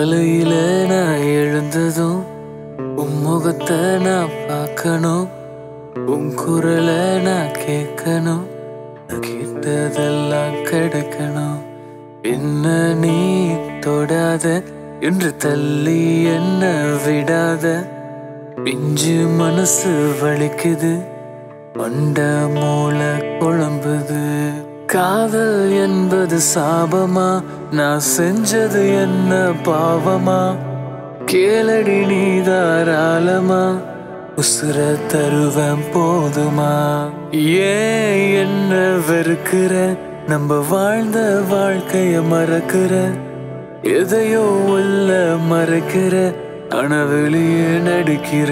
காலையில நான் எழுந்ததும் உன் முகத்தை நான் பார்க்கணும் உன் குரலை நான் கேட்கணும் கேட்டதெல்லாம் கிடைக்கணும் என்ன நீ தொடாத என்று தள்ளி என்ன விடாத பிஞ்சு மனசு வலிக்குது மண்ட மூளை குழம்புது காதல் என்பது சாபமா நான் செஞ்சது என்ன பாவமா கேளடி நீ தாராளமா உசுர தருவேன் போதுமா ஏன் என்ன வெறுக்கிற நம்ம வாழ்ந்த வாழ்க்கைய மறக்கிற எதையோ உள்ள மறைக்கிற ஆனா வெளியே நடிக்கிற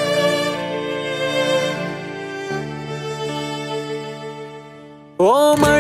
ஓ